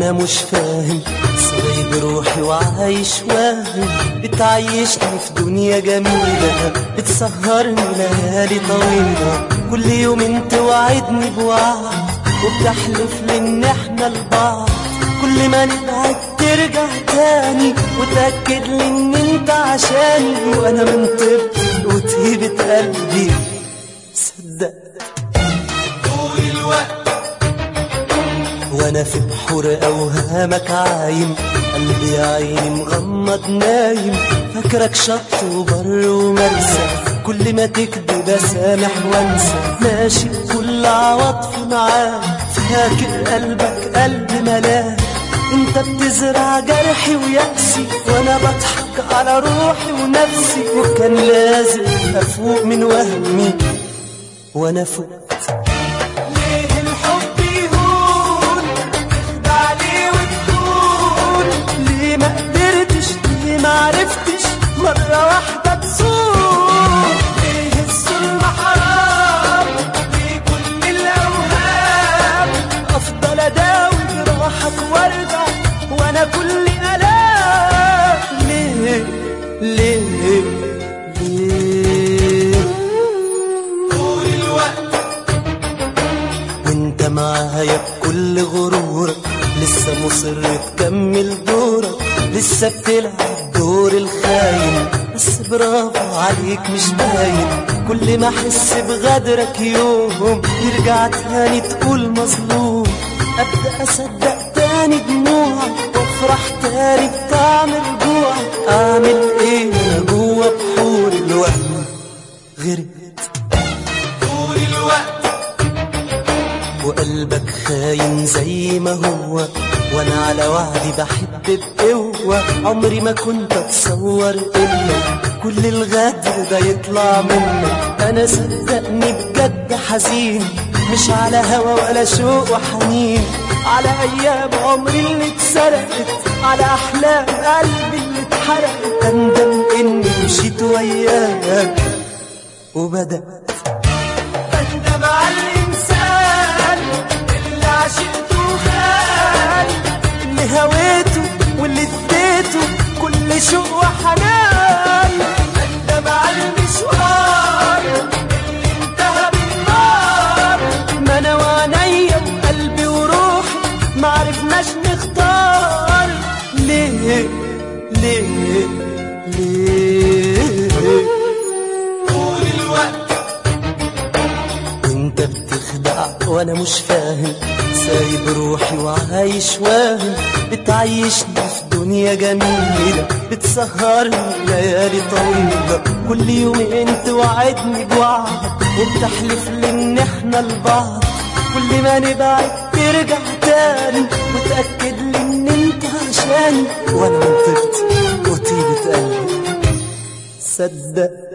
وانا مش فاهم سايب روحي وعايش واهم بتعيشني في دنيا جميلة بتسهرني ليالي طويلة كل يوم انت وعدني بوعد وبتحلف لي ان احنا لبعض كل ما نبعد ترجع تاني وتأكد لي ان انت عشاني وانا من طيبتي وطيبة قلبي صدقت طول الوقت وانا في بحور اوهامك عايم قلبي يا عيني مغمض نايم فاكرك شط وبر ومرسى كل ما تكذب اسامح وانسى ماشي بكل عواطفي معاك فاكر قلبك قلب ملاك انت بتزرع جرحي ويأسي وانا بضحك على روحي ونفسي وكان لازم افوق من وهمي وانا فقت ليه الحب يهون تخدع ليه وتكون ليه ما قدرتش ليه ما عرفتش مرة واحدة تصون ليه الظلم حرام ليه كل الأوهام افضل اداوي جراحك وارجع وانا كل الام ليه ليه ليه طول الوقت وانت معايا بكل غرورك لسه مصر تكمل دورك لسه بتلعب دور الخاين بس برافو عليك مش باين كل ما احس بغدرك يوم يرجع تاني تقول مظلوم ابدا اصدق تاني دموعك وافرح تاني بطعم رجوعك اعمل ايه انا جوا بحور الوهم غرقت طول الوقت وقلبك خاين زي ما هو وانا على وعدي بحب بقوة عمري ما كنت اتصور الا كل الغدر ده يطلع منك انا صدقني بجد حزين مش على هوا ولا شوق وحنين على ايام عمري اللي اتسرقت على احلام قلبي اللي اتحرقت اندم اني مشيت وياك وبدأت بندم على الإنسان اللي عشقته خان اللي هويته واللي اديته كل شوق وحنان بندم على المشوار اللي انتهى بالنار ما انا وعينيا وقلبي وروحي معرفناش نختار ليه ليه ليه طول الوقت وانت بتخدع وانا مش فاهم سايب روحي وعايش واهم بتعيشني في دنيا جميلة بتسهرني ليالي طويلة كل يوم انت وعدني بوعد وبتحلف لي ان احنا لبعض كل ما نبعد ترجع تاني وتأكد لي ان انت عشاني وانا من طيبتي وطيبة قلبي صدق